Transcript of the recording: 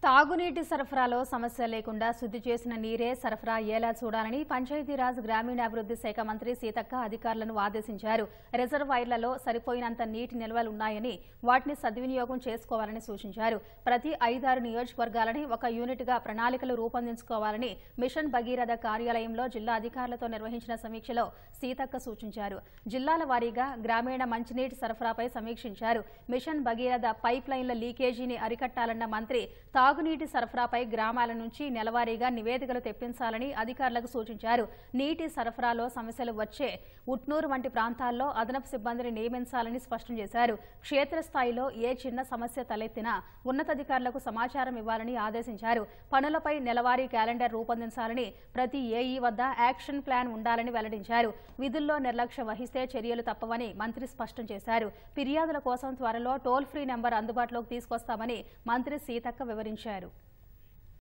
తాగునీటి సరఫరాలో సమస్య లేకుండా శుద్ధి చేసిన నీరే సరఫరా అయ్యేలా చూడాలని పంచాయతీరాజ్ గ్రామీణాభివృద్ది శాఖ మంత్రి సీతక్క అధికారులను ఆదేశించారు రిజర్వాయర్లలో సరిపోయినంత నీటి నిల్వలు ఉన్నాయని వాటిని సద్వినియోగం చేసుకోవాలని సూచించారు ప్రతి ఐదారు నియోజకవర్గాలని ఒక యూనిట్గా ప్రణాళికలు రూపొందించుకోవాలని మిషన్ భగీరథ కార్యాలయంలో జిల్లా అధికారులతో నిర్వహించిన సమీక్షలో సీతక్క సూచించారు జిల్లాల వారీగా గ్రామీణ మంచినీటి సరఫరాపై సమీక్షించారు మిషన్ భగీరథ పైప్ లైన్ల లీకేజీని అరికట్టాలన్న మంత్రి తాగునీటి సరఫరాపై గ్రామాల నుంచి నెలవారీగా నివేదికలు తెప్పించాలని అధికారులకు సూచించారు నీటి సరఫరాలో సమస్యలు వచ్చే ఉట్నూరు వంటి ప్రాంతాల్లో అదనపు సిబ్బందిని నియమించాలని స్పష్టం చేశారు క్షేత్రస్థాయిలో ఏ చిన్న సమస్య తలెత్తినా ఉన్నతాధికారులకు సమాచారం ఇవ్వాలని ఆదేశించారు పనులపై నెలవారీ క్యాలెండర్ రూపొందించాలని ప్రతి ఏఈ వద్ద యాక్షన్ ప్లాన్ ఉండాలని వెల్లడించారు విధుల్లో నిర్లక్ష్యం వహిస్తే చర్యలు తప్పవని మంత్రి స్పష్టం చేశారు ఫిర్యాదుల కోసం త్వరలో టోల్ ఫ్రీ నెంబర్ అందుబాటులోకి తీసుకొస్తామని మంత్రి సీతక్క వివరించారు